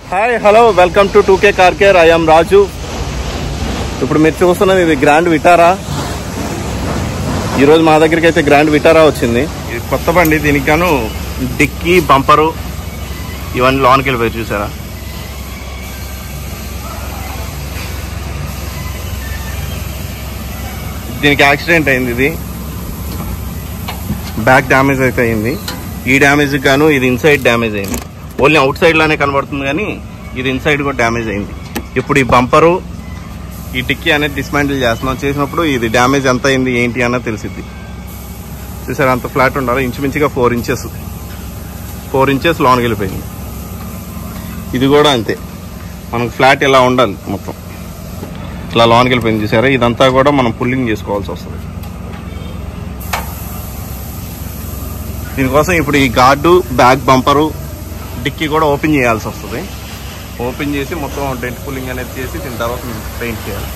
hi hello welcome to two K car care I'm Raju ఇప్పుడు మీరు చూస్తున్నది ఇది గ్రాండ్ విటారా ఈరోజు మా దగ్గరికి అయితే గ్రాండ్ విటారా వచ్చింది ఇది కొత్త బండి దీనికి గాను డిక్కీ బంపరు ఇవన్నీ లోనికి వెళ్ళిపోయి చూసారా దీనికి యాక్సిడెంట్ అయింది ఇది బ్యాక్ డ్యామేజ్ అయితే అయింది ఈ డ్యామేజ్ గాను ఇది ఇన్సైడ్ డ్యామేజ్ అయింది ఓన్లీ అవుట్ సైడ్ లానే కనబడుతుంది కానీ ఇది ఇన్సైడ్ కూడా డ్యామేజ్ అయింది ఇప్పుడు ఈ బంపరు ఈ టిక్కీ అనేది డిస్మాంటిల్ చేస్తున్నాం చేసినప్పుడు ఇది డ్యామేజ్ ఎంత అయింది ఏంటి అన్నది తెలిసిద్ది చూసారు అంత ఫ్లాట్ ఉండాలి ఇంచుమించుగా ఫోర్ ఇంచెస్ ఫోర్ ఇంచెస్ లోనికి వెళ్ళిపోయింది ఇది కూడా అంతే మనకు ఫ్లాట్ ఇలా ఉండాలి మొత్తం ఇట్లా లోనికి వెళ్ళిపోయింది చూసారా ఇదంతా కూడా మనం పుల్లింగ్ చేసుకోవాల్సి వస్తుంది దీనికోసం ఇప్పుడు ఈ గార్డు బ్యాక్ బంపరు డిక్కీ కూడా ఓపెన్ చేయాల్సి వస్తుంది ఓపెన్ చేసి మొత్తం డెంట్ పుల్లింగ్ అనేది చేసి దీని తర్వాత పెయింట్ చేయాలి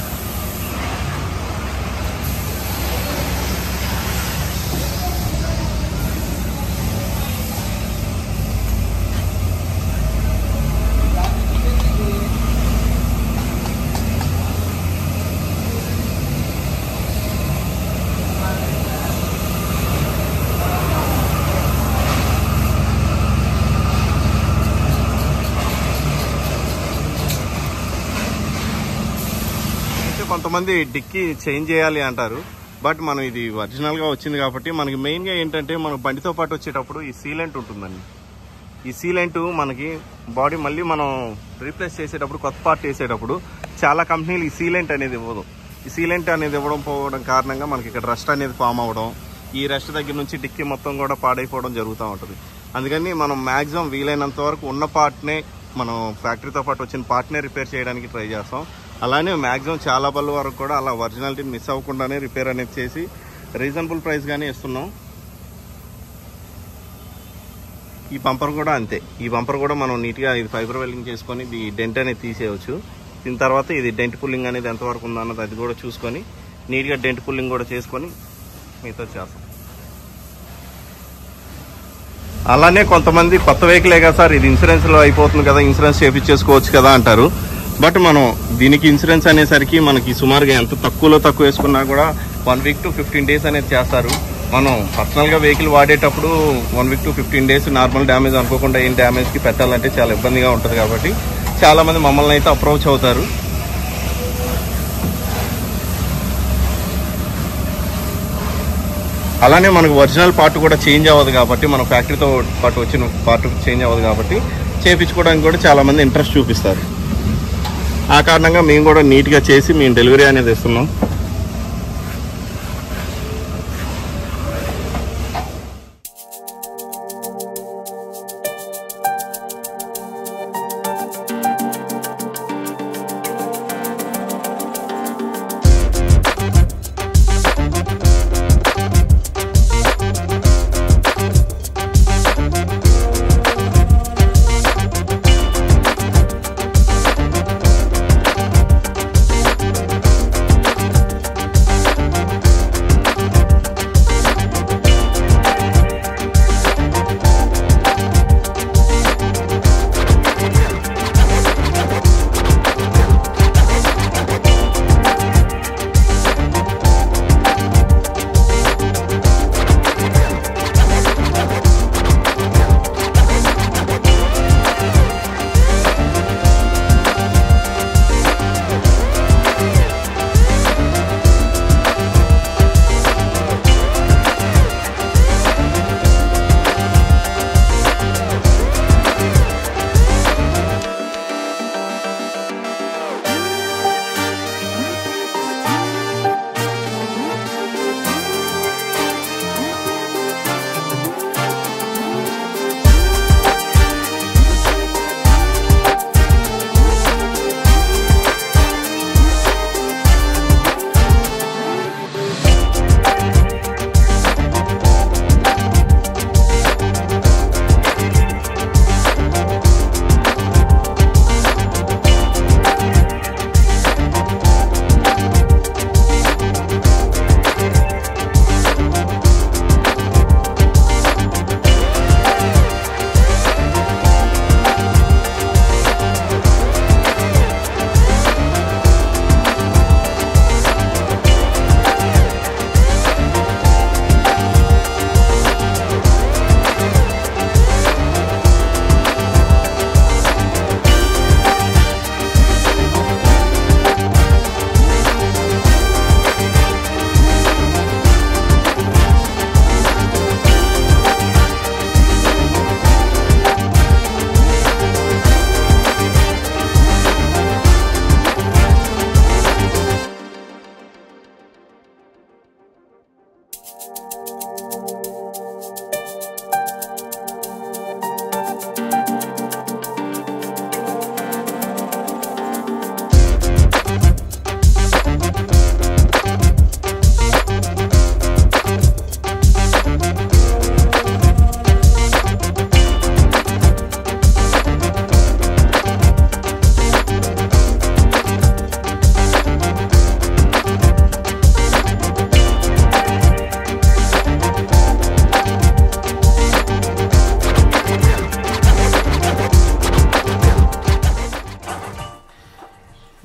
అయితే కొంతమంది డిక్కీ చేంజ్ చేయాలి అంటారు బట్ మనం ఇది ఒరిజినల్ గా వచ్చింది కాబట్టి మనకి మెయిన్ గా ఏంటంటే మనకు బండితో పాటు వచ్చేటప్పుడు ఈ సీలెంట్ ఉంటుందండి ఈ సీలెంట్ మనకి బాడీ మళ్ళీ మనం రీప్లేస్ చేసేటప్పుడు కొత్త పార్ట్ వేసేటప్పుడు చాలా కంపెనీలు ఈ సీలెంట్ అనేది ఇవ్వదు ఈ సీలెంట్ అనేది ఇవ్వడం పోవడం కారణంగా మనకి ఇక్కడ రస్ట్ అనేది ఫామ్ అవ్వడం ఈ రస్ట్ దగ్గర నుంచి డిక్కీ మొత్తం కూడా పాడైపోవడం జరుగుతూ ఉంటుంది అందుకని మనం మాక్సిమం వీలైనంత వరకు ఉన్న పార్ట్నే మనం ఫ్యాక్టరీతో పాటు వచ్చిన పార్ట్నే రిపేర్ చేయడానికి ట్రై చేస్తాం అలానే మాక్సిమం చాలా బల్ల వరకు కూడా అలా ఒరిజినాలిటీ మిస్ అవ్వకుండానే రిపేర్ అనేది చేసి రీజనబుల్ ప్రైస్ గానే ఇస్తున్నాం ఈ బంపర్ కూడా అంతే ఈ బంపర్ కూడా మనం నీట్గా ఇది ఫైబర్ వెల్డింగ్ చేసుకొని ఈ డెంట్ అనేది తీసేయవచ్చు దీని తర్వాత ఇది డెంట్ పుల్లింగ్ అనేది ఎంతవరకు ఉందో అన్నది అది కూడా చూసుకొని నీట్గా డెంట్ పుల్లింగ్ కూడా చేసుకొని మిగతా చేస్తాం అలానే కొంతమంది కొత్త వెహికలే కదా సార్ ఇది ఇన్సూరెన్స్ లో అయిపోతుంది కదా ఇన్సూరెన్స్ చేపించేసుకోవచ్చు కదా అంటారు బట్ మనం దీనికి ఇన్సూరెన్స్ అనేసరికి మనకి సుమారుగా ఎంత తక్కువలో తక్కువ వేసుకున్నా కూడా one week to fifteen days అనేది చేస్తారు మనం పర్సనల్ గా వెహికల్ వాడేటప్పుడు one week to fifteen days normal damage అనుకోకుండా ఏం డ్యామేజ్ కి పెట్టాలంటే చాలా ఇబ్బందిగా ఉంటుంది కాబట్టి చాలా మంది మమ్మల్ని అయితే అప్రోచ్ అవుతారు అలానే మనకు ఒరిజినల్ పార్ట్ కూడా చేంజ్ అవ్వదు కాబట్టి మన ఫ్యాక్టరీతో పాటు వచ్చిన పార్ట్ చేంజ్ అవ్వదు కాబట్టి చేపించుకోవడానికి కూడా చాలా మంది ఇంట్రెస్ట్ చూపిస్తారు ఆ కారణంగా మేము కూడా నీట్గా చేసి మేము డెలివరీ అనేది ఇస్తున్నాం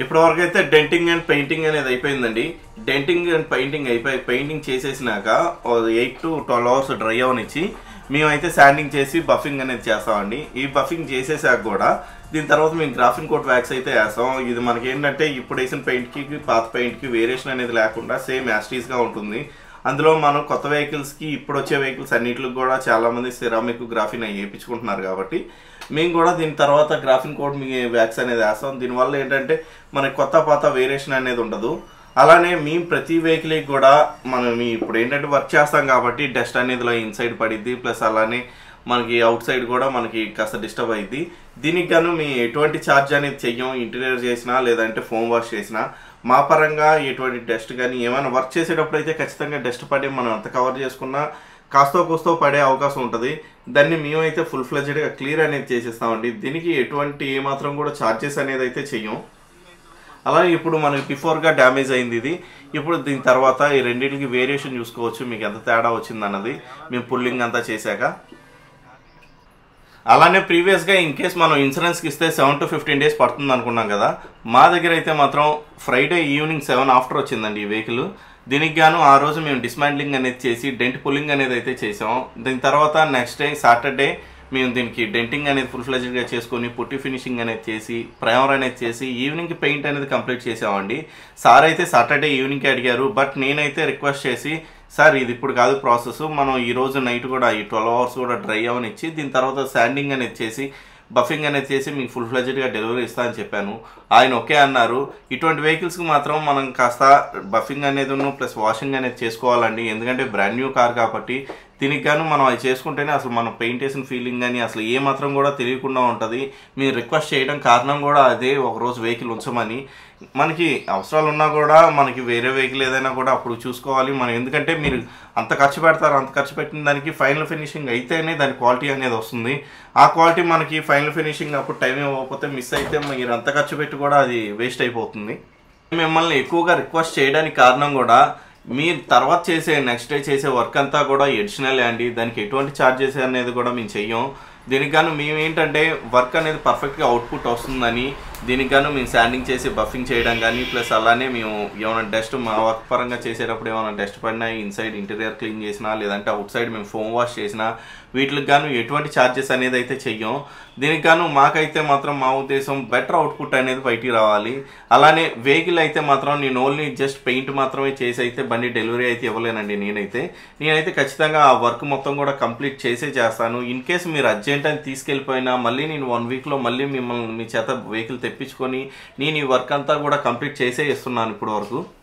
ఇప్పటివరకు అయితే డెంటింగ్ అండ్ పెయింటింగ్ అనేది అయిపోయిందండి డెంటింగ్ అండ్ పెయింటింగ్ అయిపోయి పెయింటింగ్ చేసేసినాక eight to twelve hours dry అవనిచ్చి మేమైతే శాండింగ్ చేసి బఫింగ్ అనేది చేస్తామండి ఈ బఫింగ్ చేసేసాక కూడా దీని తర్వాత మేము గ్రాఫిన్ కోట్ వ్యాక్స్ అయితే వేస్తాం ఇది మనకి ఏంటంటే ఇప్పుడు వేసిన పెయింట్కి పాత పెయింట్కి వేరియేషన్ అనేది లేకుండా సేమ్ యాస్టీస్గా ఉంటుంది అందులో మనం కొత్త వెహికల్స్కి ఇప్పుడు వచ్చే వెహికల్స్ అన్నిటికి కూడా చాలామంది సిరామిక్ గ్రాఫిన్ అవి వేయించుకుంటున్నారు కాబట్టి మేము కూడా దీని తర్వాత గ్రాఫిన్ కోడ్ మీ వ్యాక్స్ అనేది వేస్తాం దీనివల్ల ఏంటంటే మనకి కొత్త పాత వేరియేషన్ అనేది ఉండదు అలానే మేము ప్రతి వెహికల్కి కూడా మనం ఈ ఇప్పుడు ఏంటంటే వర్క్ చేస్తాం కాబట్టి డస్ట్ అనేది ఇలా ఇన్సైడ్ పడిద్ది ప్లస్ అలానే మనకి అవుట్ సైడ్ కూడా మనకి కాస్త డిస్టర్బ్ అయ్యింది దీనికి గాను మేము ఎటువంటి ఛార్జ్ అనేది చెయ్యం ఇంటీరియర్ చేసినా లేదంటే ఫోమ్ వాష్ చేసినా మా పరంగా ఎటువంటి డస్ట్ కానీ ఏమైనా వర్క్ చేసేటప్పుడు అయితే ఖచ్చితంగా డస్ట్ పడి మనం అంత కవర్ చేసుకున్నా కాస్తో కూస్తో పడే అవకాశం ఉంటుంది దాన్ని మేమైతే ఫుల్ ఫ్లెజ్డ్గా క్లియర్ అనేది చేసేస్తామండి దీనికి ఎటువంటి ఏమాత్రం కూడా ఛార్జెస్ అనేది అయితే చెయ్యం అలాగే ఇప్పుడు మనకి బిఫోర్గా డ్యామేజ్ అయింది ఇది ఇప్పుడు దీని తర్వాత ఈ రెండింటికి వేరియేషన్ చూసుకోవచ్చు మీకు ఎంత తేడా వచ్చింది అన్నది మేము పుల్లింగ్ అంతా చేశాక అలానే ప్రీవియస్గా ఇన్ కేస్ మనం ఇన్సూరెన్స్కి ఇస్తే సెవెన్ టు ఫిఫ్టీన్ డేస్ పడుతుంది అనుకున్నాం కదా మా దగ్గర అయితే మాత్రం ఫ్రైడే ఈవినింగ్ సెవెన్ ఆఫ్టర్ వచ్చిందండి ఈ వెహికల్ దీనికి గాను ఆ రోజు మేము డిస్మాండ్లింగ్ అనేది చేసి డెంట్ పుల్లింగ్ అనేది అయితే చేసాం దీని తర్వాత నెక్స్ట్ డే సాటర్డే మేము దీనికి డెంటింగ్ అనేది ఫుల్ ఫ్లెజ్డ్గా చేసుకొని పుట్టి ఫినిషింగ్ అనేది చేసి ప్రైమర్ అనేది చేసి ఈవినింగ్ పెయింట్ అనేది కంప్లీట్ చేసామండి సార్ అయితే సాటర్డే ఈవినింగ్కి అడిగారు బట్ నేనైతే రిక్వెస్ట్ చేసి సార్ ఇది ఇప్పుడు కాదు ప్రాసెస్ మనం ఈ రోజు నైట్ కూడా ఈ ట్వెల్వ్ అవర్స్ కూడా డ్రై అవనిచ్చి దీని తర్వాత శాండింగ్ అనేది చేసి బఫింగ్ అనేది చేసి మీకు ఫుల్ ఫ్లెజ్డ్గా డెలివరీ ఇస్తా అని చెప్పాను ఆయన ఓకే అన్నారు ఇటువంటి వెహికల్స్కి మాత్రం మనం కాస్త బఫింగ్ అనేది ప్లస్ వాషింగ్ అనేది చేసుకోవాలండి ఎందుకంటే బ్రాండ్ న్యూ కార్ కాబట్టి దీనికి గాను మనం అది చేసుకుంటేనే అసలు మనం పెయింట్ వేసిన ఫీలింగ్ కానీ అసలు ఏ మాత్రం కూడా తెలియకుండా ఉంటుంది మీరు రిక్వెస్ట్ చేయడం కారణం కూడా అదే ఒకరోజు వెహికల్ ఉంచమని మనకి అవసరాలు ఉన్నా కూడా మనకి వేరే వెహికల్ ఏదైనా కూడా అప్పుడు చూసుకోవాలి మనం ఎందుకంటే మీరు అంత ఖర్చు పెడతారు అంత ఖర్చు పెట్టిన దానికి ఫైనల్ ఫినిషింగ్ అయితేనే దాని క్వాలిటీ అనేది వస్తుంది ఆ క్వాలిటీ మనకి ఫైనల్ ఫినిషింగ్ అప్పుడు టైం ఇవ్వకపోతే మిస్ అయితే మీరు అంత ఖర్చు పెట్టి కూడా అది వేస్ట్ అయిపోతుంది మిమ్మల్ని ఎక్కువగా రిక్వెస్ట్ చేయడానికి కారణం కూడా మీరు తర్వాత చేసే నెక్స్ట్ డే చేసే వర్క్ అంతా కూడా ఎడిషనల్ అండి దానికి ఎటువంటి ఛార్జెస్ అనేది కూడా మేము చెయ్యం దీనికి గాను మేము ఏంటంటే వర్క్ అనేది పర్ఫెక్ట్గా అవుట్పుట్ వస్తుందని దీనికి గాను మేము శాండింగ్ చేసి బఫింగ్ చేయడం కానీ ప్లస్ అలానే మేము ఏమైనా డస్ట్ మా వర్క్ పరంగా చేసేటప్పుడు ఏమైనా డస్ట్ పడినా ఇన్సైడ్ ఇంటీరియర్ క్లీన్ చేసినా లేదంటే అవుట్ సైడ్ మేము ఫోమ్ వాష్ చేసినా వీటికి గాను ఎటువంటి ఛార్జెస్ అనేది అయితే చెయ్యం దీనికి గాను మాకైతే మాత్రం మా ఉద్దేశం బెటర్ అవుట్పుట్ అనేది బయటికి రావాలి అలానే వెహికల్ అయితే మాత్రం నేను ఓన్లీ జస్ట్ పెయింట్ మాత్రమే చేసి అయితే బండి డెలివరీ అయితే ఇవ్వలేనండి నేనైతే నేనైతే ఖచ్చితంగా ఆ వర్క్ మొత్తం కూడా కంప్లీట్ చేసే చేస్తాను ఇన్ కేసు మీరు అర్జెంట్ అని తీసుకెళ్ళిపోయినా మళ్ళీ నేను వన్ వీక్లో మళ్ళీ మిమ్మల్ని మీ చేత వెహికల్ తెప్పించుకొని నేను ఈ వర్క్ అంతా కూడా కంప్లీట్ చేసే ఇస్తున్నాను ఇప్పుడు వరకు